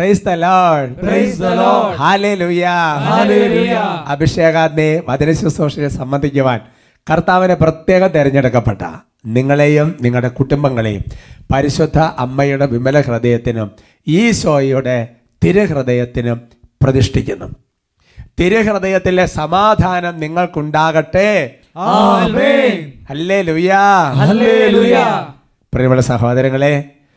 Price the Lord Praise the Lord. Hallelujah Hallelujah. അഭിഷേകാഗ്നെ വചന ശുശ്രൂഷയെ സംബന്ധിക്കുവാൻ കർത്താവിനെ പ്രത്യേകം തിരഞ്ഞെടുക്കപ്പെട്ട നിങ്ങളെയും നിങ്ങളുടെ കുടുംബങ്ങളെയും പരിശുദ്ധ അമ്മയുടെ വിമല ഹൃദയത്തിനും ഈശോയുടെ തിരുഹൃദയത്തിനും പ്രതിഷ്ഠിക്കുന്നു തിരുഹൃദയത്തിലെ സമാധാനം നിങ്ങൾക്കുണ്ടാകട്ടെ ആമേൻ. ഹല്ലേലൂയാ ഹല്ലേലൂയ. പ്രിയമുള്ള സഹോദരങ്ങളെ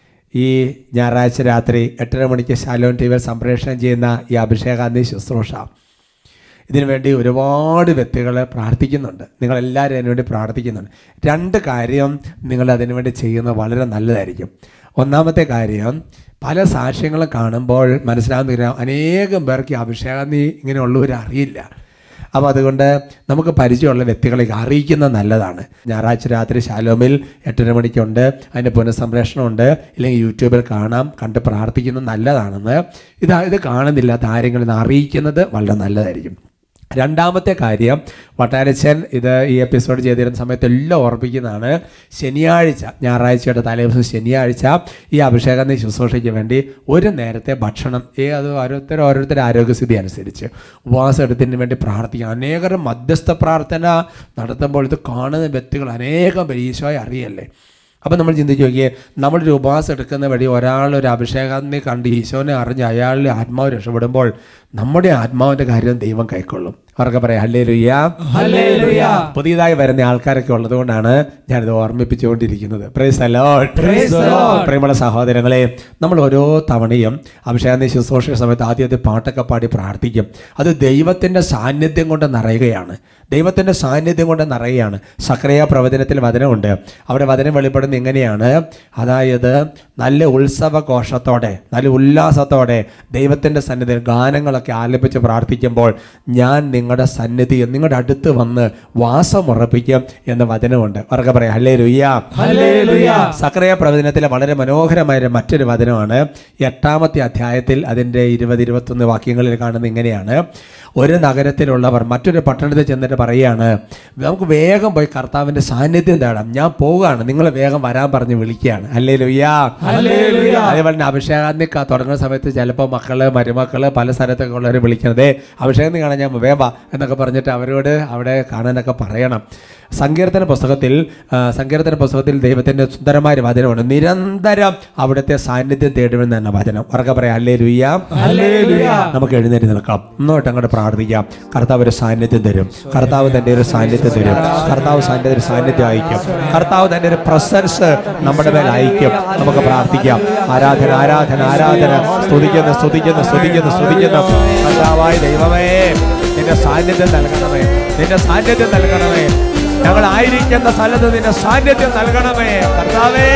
ഈ ഞായറാഴ്ച രാത്രി എട്ടര മണിക്ക് ശാലോൻ ടി വിയിൽ സംപ്രേഷണം ചെയ്യുന്ന ഈ അഭിഷേകാന്തി ശുശ്രൂഷ ഇതിനുവേണ്ടി ഒരുപാട് വ്യക്തികൾ പ്രാർത്ഥിക്കുന്നുണ്ട് നിങ്ങളെല്ലാവരും അതിനുവേണ്ടി പ്രാർത്ഥിക്കുന്നുണ്ട് രണ്ട് കാര്യം നിങ്ങൾ അതിനുവേണ്ടി ചെയ്യുന്നത് വളരെ നല്ലതായിരിക്കും ഒന്നാമത്തെ കാര്യം പല സാക്ഷ്യങ്ങളും കാണുമ്പോൾ മനസ്സിലാകുന്ന അനേകം പേർക്ക് ഈ അഭിഷേകാന്തി ഇങ്ങനെയുള്ളവർ അറിയില്ല അപ്പോൾ അതുകൊണ്ട് നമുക്ക് പരിചയമുള്ള വ്യക്തികളെ അറിയിക്കുന്നത് നല്ലതാണ് ഞായറാഴ്ച രാത്രി ശാലോമിൽ എട്ടര മണിക്കുണ്ട് അതിൻ്റെ പുനഃസംപ്രേഷണമുണ്ട് ഇല്ലെങ്കിൽ യൂട്യൂബിൽ കാണാം കണ്ട് പ്രാർത്ഥിക്കുന്നത് നല്ലതാണെന്ന് ഇത് ഇത് കാണുന്നില്ലാത്ത ആരെങ്കിലും ഇത് അറിയിക്കുന്നത് വളരെ നല്ലതായിരിക്കും രണ്ടാമത്തെ കാര്യം വട്ടാരച്ചൻ ഇത് ഈ എപ്പിസോഡ് ചെയ്തിരുന്ന സമയത്ത് എല്ലാം ഓർപ്പിക്കുന്നതാണ് ശനിയാഴ്ച ഞായറാഴ്ചയുടെ തലേദിവസം ശനിയാഴ്ച ഈ അഭിഷേകം ശുശ്രൂഷയ്ക്ക് വേണ്ടി ഒരു നേരത്തെ ഭക്ഷണം ഏ അത് ഓരോരുത്തർ ഓരോരുത്തരുടെ ആരോഗ്യസ്ഥിതി അനുസരിച്ച് ഉപവാസം എടുത്തതിന് വേണ്ടി പ്രാർത്ഥിക്കുക അനേകം മധ്യസ്ഥ പ്രാർത്ഥന നടത്തുമ്പോൾ ഇത് കാണുന്ന വ്യക്തികൾ അനേകം പേര് ഈശോയെ അറിയല്ലേ അപ്പം നമ്മൾ ചിന്തിച്ച് നോക്കിയേ നമ്മളൊരു ഉപവാസം എടുക്കുന്ന വഴി ഒരാൾ ഒരു അഭിഷേകാന്തി കണ്ട് ഈശോനെ അറിഞ്ഞ് അയാളുടെ ആത്മാവ് രക്ഷപ്പെടുമ്പോൾ നമ്മുടെ ആത്മാവിൻ്റെ കാര്യം ദൈവം കൈക്കൊള്ളും അവർക്ക് പറയാം ഹല്ലേ ലുയ്യ ഹല്ലേലൂയ. പുതിയതായി വരുന്ന ആൾക്കാരൊക്കെ ഉള്ളതുകൊണ്ടാണ് ഞാനിത് ഓർമ്മിപ്പിച്ചുകൊണ്ടിരിക്കുന്നത് Praise the Lord. Praise the Lord. പ്രിയമുള്ള സഹോദരങ്ങളെ നമ്മൾ ഓരോ തവണയും അഭിഷേകാന്തി ശുശ്രൂഷ സമയത്ത് ആദ്യത്തെ പാട്ടൊക്കെ പാടി പ്രാർത്ഥിക്കും അത് ദൈവത്തിൻ്റെ സാന്നിധ്യം കൊണ്ട് നിറയുകയാണ് ദൈവത്തിൻ്റെ സാന്നിധ്യം കൊണ്ട് നിറയുകയാണ് സക്രിയ പ്രവചനത്തിൽ വചനമുണ്ട് അവിടെ വചനം വെളിപ്പെടുന്ന ഇങ്ങനെയാണ് അതായത് നല്ല ഉത്സവഘോഷത്തോടെ നല്ല ഉല്ലാസത്തോടെ ദൈവത്തിൻ്റെ സന്നിധിയിൽ ഗാനങ്ങളൊക്കെ ആലപിച്ച് പ്രാർത്ഥിക്കുമ്പോൾ ഞാൻ നിങ്ങളുടെ സന്നിധിയിൽ നിങ്ങളുടെ അടുത്ത് വന്ന് വാസമുറപ്പിക്കും എന്ന വചനമുണ്ട് അവർക്ക് പറയാം ഹല്ലേ ലുയ്യ ഹല്ലേലൂയ. സക്രിയ പ്രവചനത്തിലെ വളരെ മനോഹരമായ ഒരു മറ്റൊരു വചനമാണ് എട്ടാമത്തെ അധ്യായത്തിൽ അതിൻ്റെ ഇരുപത് ഇരുപത്തൊന്ന് വാക്യങ്ങളിൽ കാണുന്ന ഇങ്ങനെയാണ് ഒരു നഗരത്തിലുള്ളവർ മറ്റൊരു പട്ടണത്തിൽ ചെന്നിട്ട് പറയുകയാണ് നമുക്ക് വേഗം പോയി കർത്താവിൻ്റെ സാന്നിധ്യം തേടാം ഞാൻ പോവുകയാണ് നിങ്ങൾ വേഗം വരാൻ പറഞ്ഞ് വിളിക്കുകയാണ് അല്ലേ ലുയ്യാ ഹല്ലേലൂയ. അതേപോലെ തന്നെ അഭിഷേകാന്തി ക- തുടങ്ങുന്ന സമയത്ത് ചിലപ്പോൾ മക്കള് മരുമക്കള് പല സ്ഥലത്തൊക്കെ ഉള്ളവർ വിളിക്കുന്നത് അഭിഷേകം കാണാൻ ഞാൻ വേവ എന്നൊക്കെ പറഞ്ഞിട്ട് അവരോട് അവിടെ കാണാനൊക്കെ പറയണം സങ്കീർത്തന പുസ്തകത്തിൽ ആ, സങ്കീർത്തന പുസ്തകത്തിൽ ദൈവത്തിൻ്റെ സുന്ദരമായ ഒരു വചനമുണ്ട് നിരന്തരം അവിടുത്തെ സാന്നിധ്യം തേടുമെന്ന് തന്നെ വചനം ഉറക്കെ പറയാം അല്ലേ ലുയ്യ ഹല്ലേലൂയ. നമുക്ക് എഴുന്നേറ്റ് നിൽക്കാം ഇന്നോട്ട് അങ്ങോട്ട് പ്രാർത്ഥിക്കാം കർത്താവ് ഒരു സാന്നിധ്യം തരും കർത്താവ് തന്റെ ഒരു സാന്നിധ്യം തരും കർത്താവ് തന്റെ ഒരു സാന്നിധ്യം അയക്കും കർത്താവ് തന്റെ ഒരു പ്രസൻസ് നമ്മുടെ മേൽ അയക്കും നമുക്ക് പ്രാർത്ഥിക്കാം ആരാധന ആരാധന ആരാധന സ്തുതിക്കുന്നു സ്തുതിക്കുന്നു സ്തുതിക്കുന്നു സ്തുതിക്കുന്നു കർത്താവായ ദൈവമേ നിന്റെ സാന്നിധ്യം നൽകണമേ നിന്റെ സാന്നിധ്യം നൽകണമേ ഞങ്ങൾ ആയിരിക്കുന്ന സ്ഥലത്ത് നിന്റെ സാന്നിധ്യം നൽകണമേ കർത്താവേ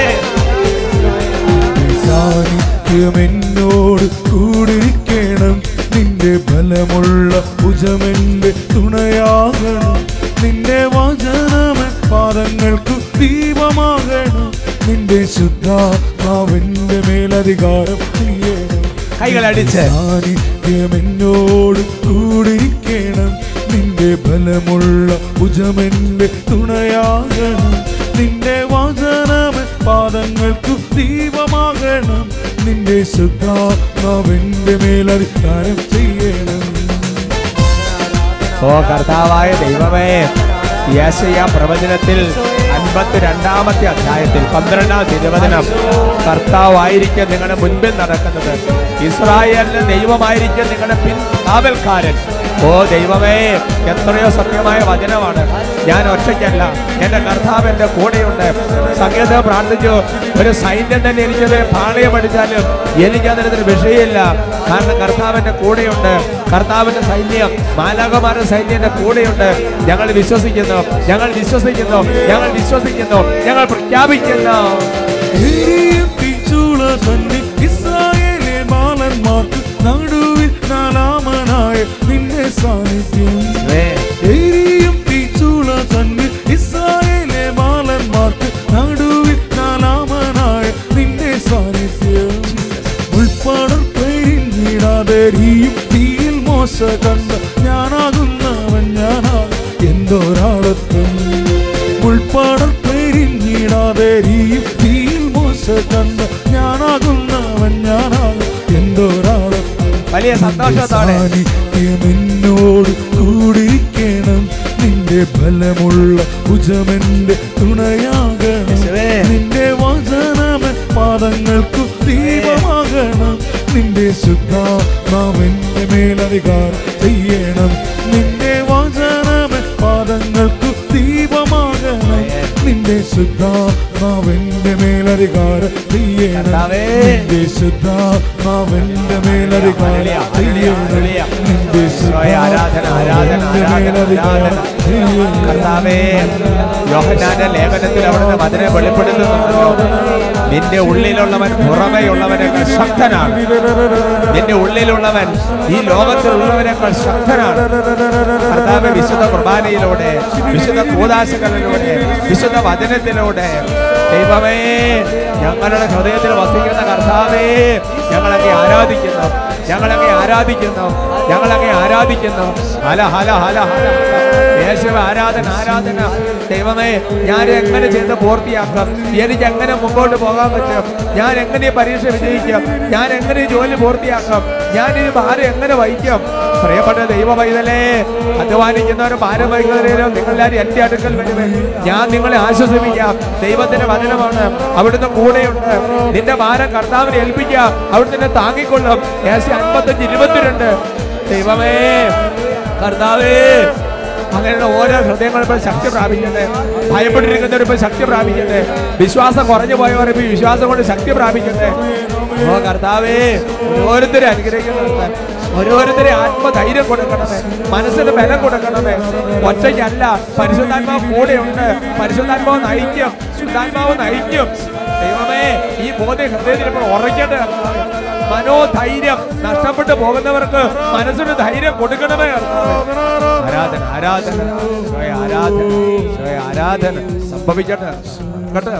സാന്നിധ്യം എന്നോട് കൂടിരിക്കണം നിന്റെ ബലമുള്ള ഭുജമെന്റെ തുണയാകണം നിന്റെ വചനമൻ പാദങ്ങൾക്ക് ദീപമാകണം നിന്റെ ശുദ്ധാത്മാവിന്റെ മേലധികാരം ചെയ്യണം കൈകളടിച്ച് സാന്നിധ്യം എന്നോട് കൂടിരിക്കണം നിന്റെ ബലമുള്ള ഭുജമെന്റെ തുണയാകണം നിന്റെ വചനം പാദങ്ങൾക്ക് ദീപമാകണം നിന്റെ ശുദ്ധാത്മാവിന്റെ മേലധികാരം ചെയ്യണം ഓ കർത്താവായ ദൈവമേ യേശയ്യ പ്രവചനത്തിൽ അൻപത്തിരണ്ടാമത്തെ അധ്യായത്തിൽ പന്ത്രണ്ടാം തിരുവചനം കർത്താവായിരിക്കും നിങ്ങളുടെ മുൻപിൽ നടക്കുന്നത് ഇസ്രായേലിന് ദൈവമായിരിക്കും നിങ്ങളുടെ പിൻ കാവൽക്കാരൻ ഓ ദൈവമേ എത്രയോ സത്യമായ വചനമാണ് ഞാൻ ഒറ്റയ്ക്കല്ല എൻ്റെ കർത്താവ് എൻ്റെ കൂടെയുണ്ട് സംഗീതം പ്രാർത്ഥിച്ചു ഒരു സൈന്യം തന്നെ എനിക്കത് പാളയം അടിച്ചാലും എനിക്കതിനൊരു വിഷയമില്ല കാരണം കർത്താവിൻ്റെ കൂടെയുണ്ട് കർത്താവിൻ്റെ സൈന്യം മാലാകമാരുടെ സൈന്യം എൻ്റെ കൂടെയുണ്ട് ഞങ്ങൾ വിശ്വസിക്കുന്നു ഞങ്ങൾ വിശ്വസിക്കുന്നു ഞങ്ങൾ വിശ്വസിക്കുന്നു ഞങ്ങൾ പ്രഖ്യാപിക്കുന്നു എരിയും തീച്ചൂള തന്നെ ഇസ്രായേലിലെ ബാലന്മാർക്ക് നടുവിൽ നാലാമനായ നിന്റെ സാന്നിധ്യം എരിയും തീച്ചൂള തന്നെ ഇസ്രായേലിലെ ബാലന്മാർക്ക് നടുവിൽ നാലാമനായ നിന്റെ സാന്നിധ്യം ഉൾപ്പടർ പെരിഞ്ഞിടാതെരിയും തീയിൽ മോശ കണ്ട ഞാനാകുന്നവൻ ഞാനാ എന്തൊരാളത്വം ഉൾപ്പടർ പെരിഞ്ഞിടാതെരിയും തീയിൽ മോശ കണ്ട ഞാനാകുന്നവൻ ഞാനാകും എന്തൊരാൾ സന്തോഷത്തോടെ സാന്നിധ്യം എന്നോട് കൂടിയിരിക്കണം നിന്റെ ബലമുള്ള ഭുജമെന്റെ തുണയാകണം യേശുവേ. നിന്റെ വചനമ പാദങ്ങൾക്കു ദീപമാകണം നിന്റെ ശുദ്ധാത്മാവെന്റെ മേലധികാരം ചെയ്യണം നിന്റെ വചനമ പാദങ്ങൾക്കു ദീപമാകണം നിന്റെ ശുദ്ധാത്മാവെന്റെ മേലധികാരം ചെയ്യണം കർത്താവേ. നിന്റെ ശുദ്ധാത്മാവെന്റെ മേലധികാരം ചെയ്യണം നിന്റെ ഈശോയെ ആരാധന, ആരാധന, ആരാധന, ആരാധന. കർത്താവേ യോഹന്നാന്റെ ലേഖനത്തിൽ അവിടുന്ന് വചനം വെളിപ്പെടുത്തുന്നുണ്ടല്ലോ നിന്റെ ഉള്ളിലുള്ളവൻ പുറമെയുള്ളവനേക്കാൾ ശക്തനാണ് നിന്റെ ഉള്ളിലുള്ളവൻ ഈ ലോകത്തിലുള്ളവനേക്കാൾ ശക്തനാണ് കർത്താവ് വിശുദ്ധ കുർബാനയിലൂടെ വിശുദ്ധ കൂതാശകളിലൂടെ വിശുദ്ധ വചനത്തിലൂടെ ദൈവമേ ഞങ്ങളുടെ ഹൃദയത്തിൽ വസിക്കുന്ന കർത്താവേ ഞങ്ങളങ്ങെ ആരാധിക്കുന്നു ഞങ്ങളങ്ങെ ആരാധിക്കുന്നു ഞങ്ങളങ്ങെ ആരാധിക്കുന്നു ഹല ഹല ഹല ഹല യേശുവ ആരാധന ആരാധന ദൈവമേ ഞാൻ എങ്ങനെ ചെയ്ത് പൂർത്തിയാക്കാം എനിക്ക് എങ്ങനെ മുമ്പോട്ട് പോകാൻ പറ്റും ഞാൻ എങ്ങനെ ഈ പരീക്ഷ വിജയിക്കും ഞാൻ എങ്ങനെ ഈ ജോലി പൂർത്തിയാക്കും ഞാൻ ഈ ഭാരം എങ്ങനെ വഹിക്കും പ്രിയപ്പെട്ട ദൈവ പൈതലേ അധ്വാനിക്കുന്നവരും ഭാരം വഹിക്കുന്നവരും നിങ്ങളെല്ലാവരും എൻ്റെ അടുക്കൽ വരുമേ ഞാൻ നിങ്ങളെ ആശ്വസിപ്പിക്കാം ദൈവത്തിന്റെ വചനമാണ് അവിടുന്ന് കൂടെയുണ്ട് നിന്റെ ഭാരം കർത്താവിനെ ഏൽപ്പിക്കുക അവിടുന്ന് താങ്ങിക്കൊള്ളും ഏശ അൻപത്തഞ്ച് ഇരുപത്തിരണ്ട് ദൈവമേ കർത്താവേ അങ്ങനെയുള്ള ഓരോ ഹൃദയങ്ങളും ഇപ്പോൾ ശക്തി പ്രാപിക്കട്ടെ ഭയപ്പെട്ടിരിക്കുന്നവർ ഇപ്പോൾ ശക്തി പ്രാപിക്കട്ടെ വിശ്വാസം കുറഞ്ഞു പോയവർ ഇപ്പോൾ വിശ്വാസം കൊണ്ട് ശക്തി പ്രാപിക്കട്ടെ ഓ കർത്താവേ ഓരോരുത്തരെ അനുഗ്രഹിക്കുന്നുണ്ട് ഓരോരുത്തരെ ആത്മധൈര്യം കൊടുക്കണമേ മനസ്സിന് ബലം കൊടുക്കണമേ ഒറ്റയ്ക്കല്ല പരിശുദ്ധാത്മാവ് കൂടെയുണ്ട് പരിശുദ്ധാത്മാവ് നയിക്കും ശുദ്ധാത്മാവ് നയിക്കും ദൈവമേ ഈ ബോധ്യ ഹൃദയത്തിൽ ഇപ്പോൾ ഉറയ്ക്കട്ടെ കർത്താവേ. മനോധൈര്യം നഷ്ടപ്പെട്ടു പോകുന്നവർക്ക് മനസ്സിന് ധൈര്യം കൊടുക്കണമേ കർത്താവേ. ആരാധന ആരാധന ഈശോയെ ആരാധന ഈശോയെ ആരാധന സംഭവിക്കട്ടെ കേട്ടെ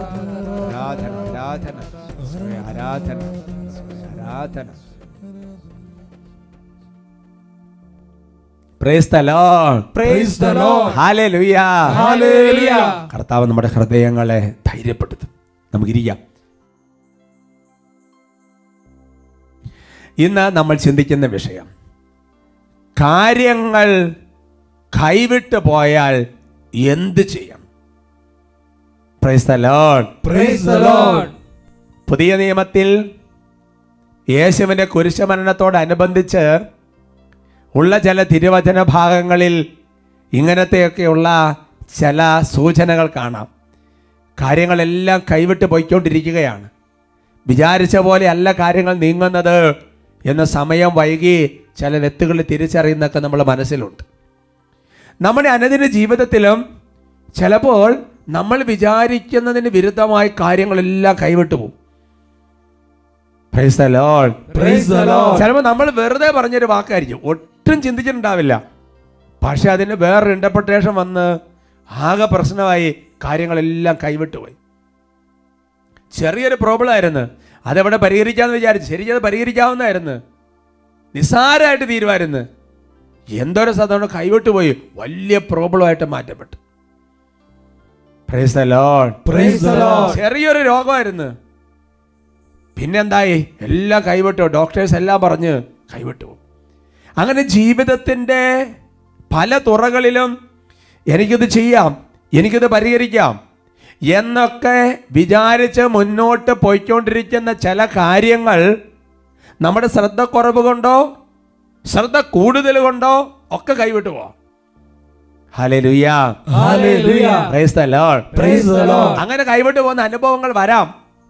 ആരാധന ആരാധന ഈശോയെ ആരാധന ഈശോയെ ആരാധന Praise the Lord. Praise the Lord. Hallelujah. Hallelujah. കർത്താവ് നമ്മുടെ ഹൃദയങ്ങളെ ധൈര്യപ്പെടുത്തും നമുക്കിരിക്കാം ഇന്ന് നമ്മൾ ചിന്തിക്കുന്ന വിഷയം കാര്യങ്ങൾ കൈവിട്ട് പോയാൽ എന്ത് ചെയ്യണം praise the Lord Praise the Lord. പുതിയ നിയമത്തിൽ യേശുവിൻ്റെ കുരിശമരണത്തോടനുബന്ധിച്ച് ഉള്ള ചില തിരുവചന ഭാഗങ്ങളിൽ ഇങ്ങനത്തെയൊക്കെയുള്ള ചില സൂചനകൾ കാണാം കാര്യങ്ങളെല്ലാം കൈവിട്ട് പോയിക്കൊണ്ടിരിക്കുകയാണ് വിചാരിച്ച പോലെ അല്ല കാര്യങ്ങൾ നീങ്ങുന്നത് എന്ന സമയം വൈകി ചില വ്യക്തികൾ തിരിച്ചറിയുന്നൊക്കെ നമ്മൾ മനസ്സിലുണ്ട് നമ്മുടെ അനുദിന ജീവിതത്തിലും ചിലപ്പോൾ നമ്മൾ വിചാരിക്കുന്നതിന് വിരുദ്ധമായി കാര്യങ്ങളെല്ലാം കൈവിട്ടു പോകും Praise the Lord. Praise the Lord. ചിലപ്പോൾ നമ്മൾ വെറുതെ പറഞ്ഞൊരു വാക്കായിരിക്കും ഒട്ടും ചിന്തിച്ചിട്ടുണ്ടാവില്ല പക്ഷെ അതിന് വേറൊരു ഇന്റർപ്രിട്ടേഷൻ വന്ന് ആകെ പ്രശ്നമായി കാര്യങ്ങളെല്ലാം കൈവിട്ടു പോയി ചെറിയൊരു പ്രോബ്ലം ആയിരുന്നു അതെവിടെ പരിഹരിക്കാമെന്ന് വിചാരിച്ചു ശരി അത് പരിഹരിക്കാവുന്നതായിരുന്നു നിസ്സാരമായിട്ട് തീരുമായിരുന്നു എന്തൊരു സാധനം കൈവിട്ടു പോയി വലിയ പ്രോബ്ലമായിട്ട് മാറ്റപ്പെട്ടു Praise the Lord. Praise the Lord. ചെറിയൊരു രോഗമായിരുന്നു പിന്നെന്തായി എല്ലാം കൈവിട്ടു ഡോക്ടേഴ്സ് എല്ലാം പറഞ്ഞ് കൈവിട്ടു അങ്ങനെ ജീവിതത്തിൻ്റെ പല തുറകളിലും എനിക്കിത് ചെയ്യാം എനിക്കിത് പരിഹരിക്കാം എന്നൊക്കെ വിചാരിച്ച് മുന്നോട്ട് പോയിക്കൊണ്ടിരിക്കുന്ന ചില കാര്യങ്ങൾ നമ്മുടെ ശ്രദ്ധക്കുറവ് കൊണ്ടോ ശ്രദ്ധ കൂടുതൽ കൊണ്ടോ ഒക്കെ കൈവിട്ടു പോവാം hallelujah Hallelujah. Praise the Lord. Praise the Lord. അങ്ങനെ കൈവിട്ട് പോകുന്ന അനുഭവങ്ങൾ വരാം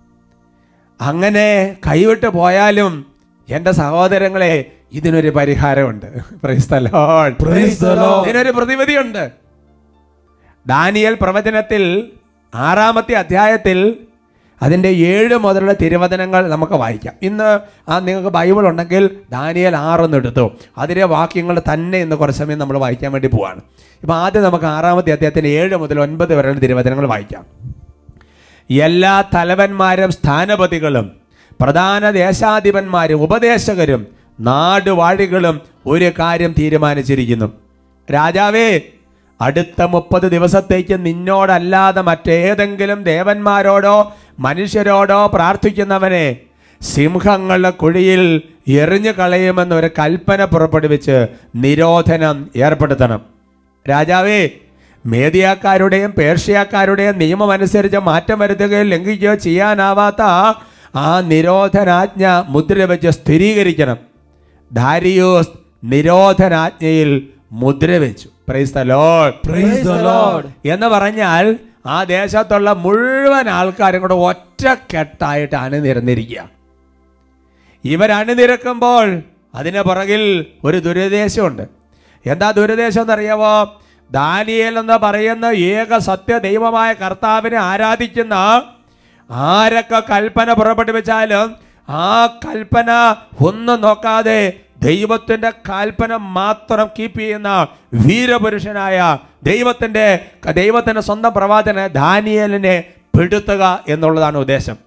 അങ്ങനെ കൈവിട്ട് പോയാലും എൻ്റെ സഹോദരങ്ങളെ ഇതിനൊരു പരിഹാരമുണ്ട് Praise the Lord. Praise the Lord. ഇതിനൊരു പ്രതിവിധിയുണ്ട് ദാനിയൽ പ്രവചനത്തിൽ ആറാമത്തെ അധ്യായത്തിൽ അതിൻ്റെ ഏഴ് മുതലുള്ള തിരുവചനങ്ങൾ നമുക്ക് വായിക്കാം ഇന്ന് ആ നിങ്ങൾക്ക് ബൈബിൾ ഉണ്ടെങ്കിൽ ദാനിയൽ ആറൊന്ന് എടുത്തു അതിലെ വാക്യങ്ങൾ തന്നെ ഇന്ന് കുറച്ച് സമയം നമ്മൾ വായിക്കാൻ വേണ്ടി പോവാണ് ഇപ്പം ആദ്യം നമുക്ക് ആറാമത്തെ അധ്യായത്തിൻ്റെ ഏഴ് മുതൽ ഒൻപത് വരെയുള്ള തിരുവചനങ്ങൾ വായിക്കാം എല്ലാ തലവന്മാരും സ്ഥാനപതികളും പ്രധാന ദേശാധിപന്മാരും ഉപദേശകരും നാടുവാഴികളും ഒരു കാര്യം തീരുമാനിച്ചിരിക്കുന്നു രാജാവേ അടുത്ത മുപ്പത് ദിവസത്തേക്ക് നിന്നോടല്ലാതെ മറ്റേതെങ്കിലും ദേവന്മാരോടോ മനുഷ്യരോടോ പ്രാർത്ഥിക്കുന്നവനെ സിംഹങ്ങളുടെ കുഴിയിൽ എറിഞ്ഞു കളയുമെന്ന് ഒരു കൽപ്പന പുറപ്പെടുവിച്ച് നിരോധനം ഏർപ്പെടുത്തണം രാജാവേ മേദിയാക്കാരുടെയും പേർഷ്യക്കാരുടെയും നിയമം അനുസരിച്ച് മാറ്റം വരുത്തുകയോ ലംഘിക്കുകയോ ചെയ്യാനാവാത്ത ആ നിരോധനാജ്ഞ മുദ്ര വെച്ച് സ്ഥിരീകരിക്കണം ദാരിയോസ് നിരോധനാജ്ഞയിൽ മുദ്ര വെച്ചു praise the Lord Praise the Lord. എന്ന് പറഞ്ഞാൽ ആ ദേശത്തുള്ള മുഴുവൻ ആൾക്കാരും കൂടെ ഒറ്റക്കെട്ടായിട്ട് അണിനിരന്നിരിക്കുക ഇവരണിനിരക്കുമ്പോൾ അതിന് പുറകിൽ ഒരു ദുരുദ്ദേശമുണ്ട് എന്താ ദുരുദ്ദേശം എന്നറിയാമോ ദാനിയേൽ എന്ന് പറയുന്ന ഏക സത്യ ദൈവമായ കർത്താവിനെ ആരാധിക്കുന്ന ആരൊക്കെ കൽപ്പന പുറപ്പെടുവിച്ചാലും ആ കൽപ്പന ഒന്നും നോക്കാതെ ദൈവത്തിൻ്റെ കൽപ്പന മാത്രം കീപ്പ് ചെയ്യുന്ന വീരപുരുഷനായ ദൈവത്തിൻ്റെ ദൈവത്തിൻ്റെ സ്വന്തം പ്രവാചന ദാനിയേലിനെ പെടുത്തുക എന്നുള്ളതാണ് ഉദ്ദേശം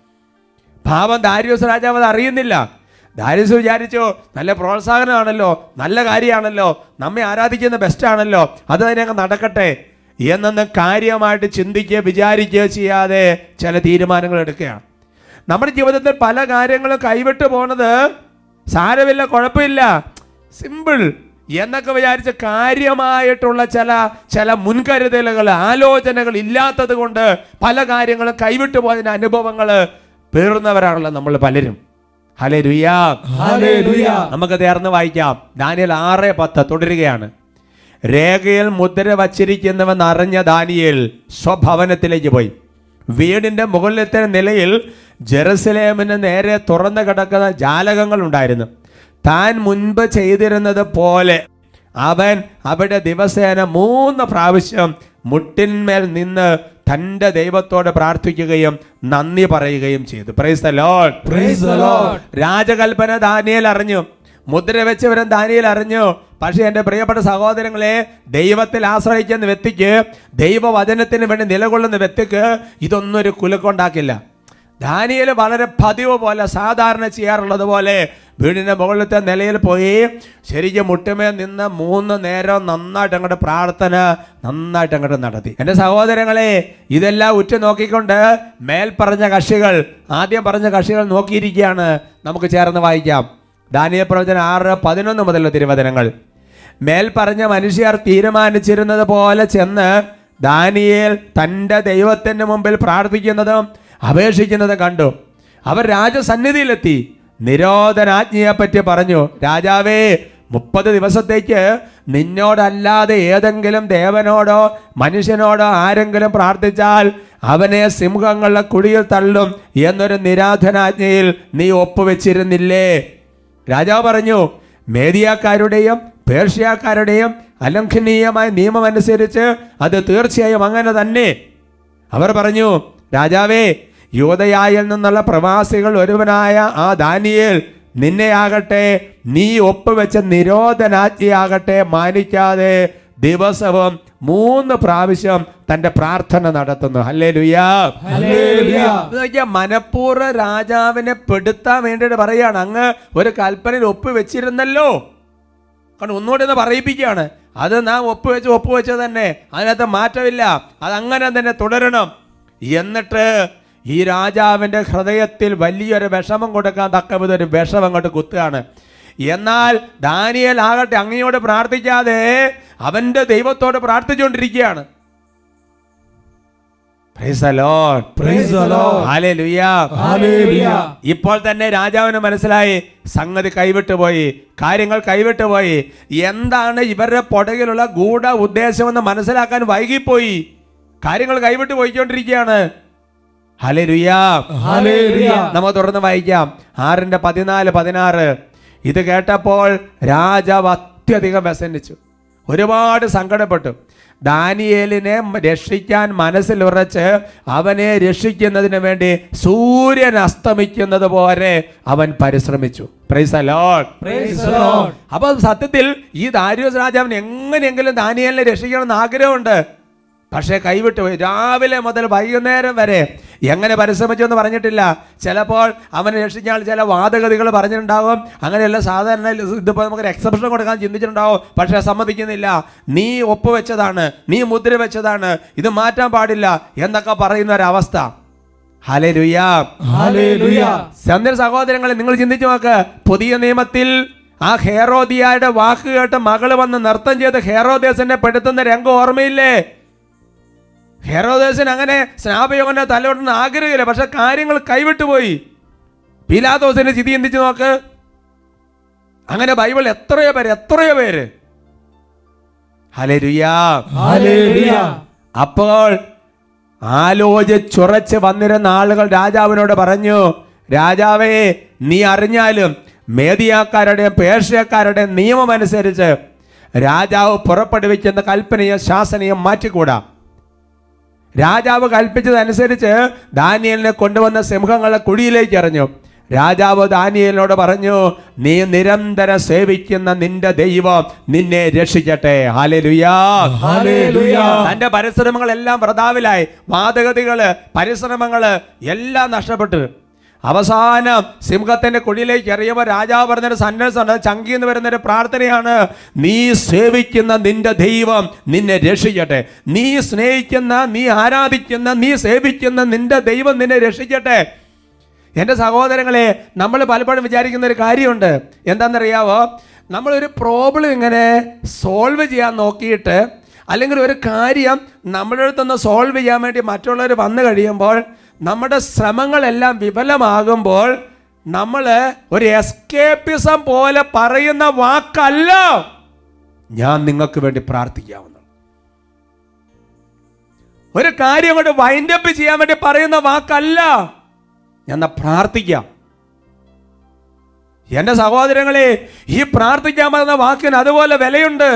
പാവം ദാരിയോസ് രാജാവ് അത് അറിയുന്നില്ല ദാരിയോസ് വിചാരിച്ചു നല്ല പ്രോത്സാഹനമാണല്ലോ നല്ല കാര്യമാണല്ലോ നമ്മെ ആരാധിക്കുന്ന ബെസ്റ്റ് ആണല്ലോ അത് തന്നെ അങ്ങ് നടക്കട്ടെ എന്നൊന്ന് കാര്യമായിട്ട് ചിന്തിക്കുകയോ വിചാരിക്കുകയോ ചെയ്യാതെ ചില തീരുമാനങ്ങൾ എടുക്കുകയാണ് നമ്മുടെ ജീവിതത്തിൽ പല കാര്യങ്ങളും കൈവിട്ട് പോണത് സാരമില്ല കുഴപ്പമില്ല സിമ്പിൾ എന്നൊക്കെ വിചാരിച്ച കാര്യമായിട്ടുള്ള ചില ചില മുൻകരുതലുകൾ ആലോചനകൾ ഇല്ലാത്തത് കൊണ്ട് പല കാര്യങ്ങളും കൈവിട്ടു പോയതിന് അനുഭവങ്ങൾ പേറുന്നവരാണല്ലോ നമ്മൾ പലരും ഹലേ രുയാ Hallelujah. നമുക്ക് ചേർന്ന് വായിക്കാം ദാനിയൽ ആറ് പത്ത് തുടരുകയാണ് രേഖയിൽ മുദ്ര വച്ചിരിക്കുന്നവൻ അറിഞ്ഞ ദാനിയേൽ സ്വഭവനത്തിലേക്ക് പോയി വീടിന്റെ മുകളിലത്തെ നിലയിൽ ജെറുസലേമിന് നേരെ തുറന്നു കിടക്കുന്ന ജാലകങ്ങൾ ഉണ്ടായിരുന്നു താൻ മുൻപ് ചെയ്തിരുന്നത് പോലെ അവൻ അവിടെ ദിവസേന മൂന്ന് പ്രാവശ്യം മുട്ടിന്മേൽ നിന്ന് തൻ്റെ ദൈവത്തോട് പ്രാർത്ഥിക്കുകയും നന്ദി പറയുകയും ചെയ്തു praise the Lord Praise the Lord. രാജകൽപ്പന ദാനിയേൽ അറിഞ്ഞു മുദ്ര വെച്ചവരും ദാനിയേൽ അറിഞ്ഞു പക്ഷേ എൻ്റെ പ്രിയപ്പെട്ട സഹോദരങ്ങളെ ദൈവത്തിൽ ആശ്രയിക്കുന്ന വ്യക്തിക്ക് ദൈവവചനത്തിന് വേണ്ടി നിലകൊള്ളുന്ന വ്യക്തിക്ക് ഇതൊന്നും ഒരു കുലുക്കൊണ്ടാക്കില്ല ദാനിയേൽ വളരെ പതിവ് പോലെ സാധാരണ ചെയ്യാറുള്ളത് പോലെ വീടിൻ്റെ മുകളിലത്തെ നിലയിൽ പോയി ശരിക്കും മുട്ടുമേൽ നിന്ന് മൂന്ന് നേരം നന്നായിട്ട് അങ്ങോട്ട് പ്രാർത്ഥന നന്നായിട്ട് അങ്ങോട്ട് നടത്തി എൻ്റെ സഹോദരങ്ങളെ ഇതെല്ലാം ഉറ്റു നോക്കിക്കൊണ്ട് മേൽ പറഞ്ഞ കക്ഷികൾ ആദ്യം പറഞ്ഞ കക്ഷികൾ നോക്കിയിരിക്കുകയാണ് നമുക്ക് ചേർന്ന് വായിക്കാം ദാനിയ പ്രവചനം ആറ് പതിനൊന്ന് മുതലുള്ള തിരുവചനങ്ങൾ മേൽ പറഞ്ഞ മനുഷ്യർ തീരുമാനിച്ചിരുന്നത് പോലെ ചെന്ന് ദാനിയേൽ തൻ്റെ ദൈവത്തിൻ്റെ മുമ്പിൽ പ്രാർത്ഥിക്കുന്നതും അപേക്ഷിക്കുന്നതും കണ്ടു അവർ രാജസന്നിധിയിലെത്തി നിരോധനാജ്ഞയെപ്പറ്റി പറഞ്ഞു രാജാവേ മുപ്പത് ദിവസത്തേക്ക് നിന്നോടല്ലാതെ ഏതെങ്കിലും ദേവനോടോ മനുഷ്യനോടോ ആരെങ്കിലും പ്രാർത്ഥിച്ചാൽ അവനെ സിംഹങ്ങളുടെ കുഴിയിൽ തള്ളും എന്നൊരു നിരാധനാജ്ഞയിൽ നീ ഒപ്പുവെച്ചിരുന്നില്ലേ രാജാവ് പറഞ്ഞു മേദിയാക്കാരുടെയും പേർഷ്യക്കാരുടെയും അലംഘനീയമായ നിയമം അനുസരിച്ച് അത് തീർച്ചയായും അങ്ങനെ തന്നെ അവർ പറഞ്ഞു രാജാവേ യൂതയായിൽ നിന്നുള്ള പ്രവാസികൾ ഒരുവനായ ആ ദാനിയേൽ നിന്നെയാകട്ടെ നീ ഒപ്പുവെച്ച നിരോധനാജ്ഞയാകട്ടെ മാനിക്കാതെ ദിവസവും മൂന്ന് പ്രാവശ്യം തന്റെ പ്രാർത്ഥന നടത്തുന്നു ഹല്ലേ ലുയാ Hallelujah. നോക്കിയാ മനഃപൂർവ്വ രാജാവിനെ പെടുത്താൻ വേണ്ടിയിട്ട് പറയാണ് അങ്ങ് ഒരു കൽപ്പനയിൽ ഒപ്പ് വെച്ചിരുന്നല്ലോ കാരണം ഒന്നുകൂടി ഒന്ന് പറയിപ്പിക്കുകയാണ് അത് നാം ഒപ്പുവെച്ച് ഒപ്പുവെച്ചത് തന്നെ അതിനകത്ത് മാറ്റമില്ല അത് അങ്ങനെ തന്നെ തുടരണം എന്നിട്ട് ഈ രാജാവിൻ്റെ ഹൃദയത്തിൽ വലിയൊരു വിഷമം കൊടുക്കാൻ തക്ക വിധം ഒരു വിഷം അങ്ങോട്ട് കുത്തുകയാണ് എന്നാൽ ദാനിയേൽ ആകട്ടെ അങ്ങയോട് പ്രാർത്ഥിക്കാതെ അവൻ്റെ ദൈവത്തോട് പ്രാർത്ഥിച്ചുകൊണ്ടിരിക്കുകയാണ് Praise the Lord. Praise the Lord. Hallelujah. Hallelujah. ഇപ്പോൾ തന്നെ രാജാവിന് മനസ്സിലായി സംഗതി കൈവിട്ടു പോയി കാര്യങ്ങൾ കൈവിട്ടു പോയി എന്താണ് ഇവരുടെ പുറകിലുള്ള ഗൂഢ ഉദ്ദേശമെന്ന് മനസ്സിലാക്കാൻ വൈകിപ്പോയി കാര്യങ്ങൾ കൈവിട്ട് പോയിക്കൊണ്ടിരിക്കുകയാണ് ഹലരുയാ Hallelujah. നമ്മൾ തുറന്ന് വായിക്കാം ആറിന്റെ പതിനാല് പതിനാറ് ഇത് കേട്ടപ്പോൾ രാജാവ് അത്യധികം വ്യസനിച്ചു ഒരുപാട് സങ്കടപ്പെട്ടു ദാനിയേലിനെ രക്ഷിക്കാൻ മനസ്സിൽ ഉറച്ച് അവനെ രക്ഷിക്കുന്നതിന് വേണ്ടി സൂര്യൻ അസ്തമിക്കുന്നത് പോലെ അവൻ പരിശ്രമിച്ചു praise the Lord. Praise the Lord. അപ്പൊ സത്യത്തിൽ ഈ ദാരിയോസ് രാജാവിന് എങ്ങനെയെങ്കിലും ദാനിയേലിനെ രക്ഷിക്കണമെന്ന് ആഗ്രഹമുണ്ട് പക്ഷേ കൈവിട്ടു പോയി രാവിലെ മുതൽ വൈകുന്നേരം വരെ എങ്ങനെ പരിശ്രമിച്ചു എന്ന് പറഞ്ഞിട്ടില്ല ചിലപ്പോൾ അവനെ രക്ഷിക്കാൻ ചില വാദഗതികൾ പറഞ്ഞിട്ടുണ്ടാവും അങ്ങനെയല്ല സാധാരണ ഇതിപ്പോൾ നമുക്കൊരു എക്സെപ്ഷൻ കൊടുക്കാൻ ചിന്തിച്ചിട്ടുണ്ടാവും പക്ഷേ സമ്മതിക്കുന്നില്ല നീ ഒപ്പുവെച്ചതാണ് നീ മുദ്ര വെച്ചതാണ് ഇത് മാറ്റാൻ പാടില്ല എന്നൊക്കെ പറയുന്ന ഒരവസ്ഥ ഹല്ലേലൂയ ഹല്ലേലൂയ സന്ദർ സഹോദരങ്ങളെ നിങ്ങൾ ചിന്തിച്ചു നോക്ക് പുതിയ നിയമത്തിൽ ആ ഹേറോദിയായുടെ വാക്ക് കേട്ട് മകള് വന്ന് നൃത്തം ചെയ്ത് ഹേറോദേസിനെ പെടുത്തുന്ന രംഗം ഓർമ്മയില്ലേ ഹെറോദേസൻ അങ്ങനെ സ്നാപയോഗന്റെ തലയോട്ടൊന്നും ആഗ്രഹമില്ല പക്ഷെ കാര്യങ്ങൾ കൈവിട്ടുപോയി പീലാദോസിന്റെ സ്ഥിതി ചിന്തിച്ചു നോക്ക് അങ്ങനെ ബൈബിൾ എത്രയോ പേര് എത്രയോ പേര് ഹല്ലേലൂയ ഹല്ലേലൂയ അപ്പോൾ ആലോചിച്ചുറച്ച് വന്നിരുന്ന ആളുകൾ രാജാവിനോട് പറഞ്ഞു രാജാവേ നീ അറിഞ്ഞാലും മേദിയാക്കാരുടെയും പേർഷ്യക്കാരുടെയും നിയമം അനുസരിച്ച് രാജാവ് പുറപ്പെടുവിക്കുന്ന കൽപ്പനയും ശാസനയും മാറ്റിക്കൂടാ രാജാവ് കൽപ്പിച്ചതനുസരിച്ച് ദാനിയലിനെ കൊണ്ടുവന്ന സിംഹങ്ങളെ കുഴിയിലേക്ക് എറിഞ്ഞു രാജാവ് ദാനിയലിനോട് പറഞ്ഞു നീ നിരന്തരം സേവിക്കുന്ന നിന്റെ ദൈവം നിന്നെ രക്ഷിക്കട്ടെ ഹാലലുയാ ഹല്ലേലൂയ. തന്റെ പരിശ്രമങ്ങളെല്ലാം വ്രതാവിലായി വാദഗതികള് പരിശ്രമങ്ങള് എല്ലാം നഷ്ടപ്പെട്ടു അവസാനം സിംഹത്തിന്റെ കുഴിയിലേക്ക് എറിയുമ്പോൾ രാജാവ് പറഞ്ഞൊരു സന്ദേശമുണ്ട് ചങ്കി എന്ന് വരുന്നൊരു പ്രാർത്ഥനയാണ് നീ സേവിക്കുന്ന നിന്റെ ദൈവം നിന്നെ രക്ഷിക്കട്ടെ നീ സ്നേഹിക്കുന്ന നീ ആരാധിക്കുന്ന നീ സേവിക്കുന്ന നിന്റെ ദൈവം നിന്നെ രക്ഷിക്കട്ടെ എൻ്റെ സഹോദരങ്ങളെ നമ്മൾ പലപ്പോഴും വിചാരിക്കുന്ന ഒരു കാര്യമുണ്ട് എന്താണെന്നറിയാവോ നമ്മളൊരു പ്രോബ്ലം ഇങ്ങനെ സോൾവ് ചെയ്യാൻ നോക്കിയിട്ട് അല്ലെങ്കിൽ ഒരു കാര്യം നമ്മുടെ അടുത്തൊന്ന് സോൾവ് ചെയ്യാൻ വേണ്ടി മറ്റുള്ളവർ വന്നു കഴിയുമ്പോൾ നമ്മുടെ ശ്രമങ്ങളെല്ലാം വിഫലമാകുമ്പോൾ നമ്മൾ ഒരു എസ്കേപ്പിസം പോലെ പറയുന്ന വാക്കല്ല ഞാൻ നിങ്ങൾക്ക് വേണ്ടി പ്രാർത്ഥിക്കാവുന്നത് ഒരു കാര്യം കൊണ്ട് വൈൻഡപ്പ് ചെയ്യാൻ വേണ്ടി പറയുന്ന വാക്കല്ല ഞാൻ എന്നാ പ്രാർത്ഥിക്കാം എന്റെ സഹോദരങ്ങളെ ഈ പ്രാർത്ഥിക്കാൻ പറയുന്ന വാക്കിന് അതുപോലെ വിലയുണ്ട്